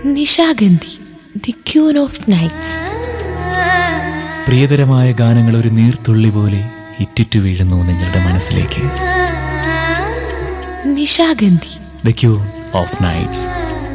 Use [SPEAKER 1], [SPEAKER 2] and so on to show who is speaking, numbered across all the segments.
[SPEAKER 1] Nishagandhi the queen of nights
[SPEAKER 2] പ്രിയതരമായ ഗാനങ്ങൾ ഒരു നീർത്തുള്ളി പോലെ ഇറ്റിറ്റു വീഴുന്നു നിങ്ങളുടെ മനസ്സിലേക്ക്
[SPEAKER 1] Nishagandhi
[SPEAKER 2] the queen of nights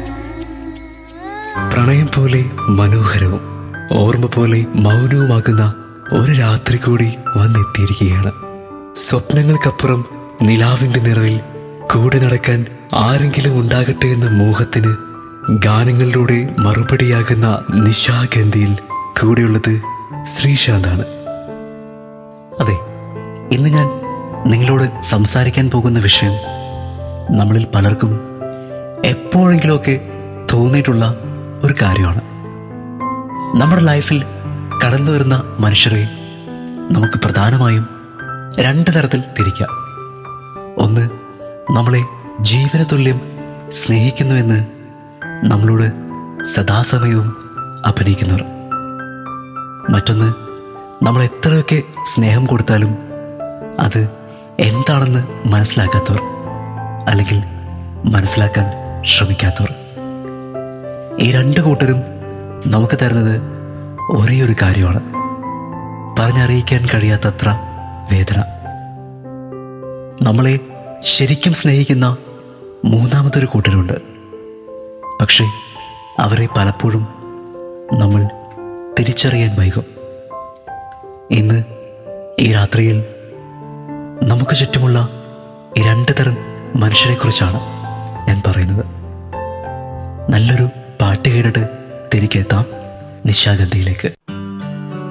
[SPEAKER 3] പ്രണയം പോലെ മനോഹരവും ഓർമ്മ പോലെ മൗനവുമാകുന്ന ഒരു രാത്രി കൂടി വന്നെത്തിയിരിക്കുകയാണ് സ്വപ്നങ്ങൾക്കപ്പുറം നിലാവിന്റെ നിറവിൽ കൂടെ നടക്കാൻ ആരെങ്കിലും ഉണ്ടാകട്ടെ എന്ന മോഹത്തിന് ഗാനങ്ങളിലൂടെ മറുപടിയാകുന്ന നിശാഗന്ധിയിൽ കൂടെയുള്ളത് ശ്രീശാന്താണ്
[SPEAKER 4] അതെ ഇന്ന് ഞാൻ നിങ്ങളോട് സംസാരിക്കാൻ പോകുന്ന വിഷയം നമ്മളിൽ പലർക്കും എപ്പോഴെങ്കിലുമൊക്കെ തോന്നിയിട്ടുള്ള ഒരു കാര്യമാണ് നമ്മുടെ ലൈഫിൽ കടന്നു വരുന്ന മനുഷ്യരെ നമുക്ക് പ്രധാനമായും രണ്ട് തരത്തിൽ തിരിക്കാം ഒന്ന് നമ്മളെ ജീവന തുല്യം സ്നേഹിക്കുന്നുവെന്ന് നമ്മളോട് സദാസമയവും അഭിനയിക്കുന്നവർ മറ്റൊന്ന് നമ്മൾ എത്രയൊക്കെ സ്നേഹം കൊടുത്താലും അത് എന്താണെന്ന് മനസ്സിലാക്കാത്തവർ അല്ലെങ്കിൽ മനസ്സിലാക്കാൻ ശ്രമിക്കാത്തവർ ഈ രണ്ട് കൂട്ടരും നമുക്ക് തരുന്നത് ഒരേ ഒരു കാര്യമാണ് പറഞ്ഞറിയിക്കാൻ കഴിയാത്തത്ര വേദന നമ്മളെ ശരിക്കും സ്നേഹിക്കുന്ന മൂന്നാമതൊരു കൂട്ടരുണ്ട് പക്ഷേ അവരെ പലപ്പോഴും നമ്മൾ തിരിച്ചറിയാൻ വൈകും ഇന്ന് ഈ രാത്രിയിൽ നമുക്ക് ചുറ്റുമുള്ള ഈ രണ്ട് തരം മനുഷ്യരെക്കുറിച്ചാണ് ഞാൻ പറയുന്നത് നല്ലൊരു പാട്ട് കേട്ടിട്ട് തിരികെ എത്താം നിശാഗന്ധിയിലേക്ക്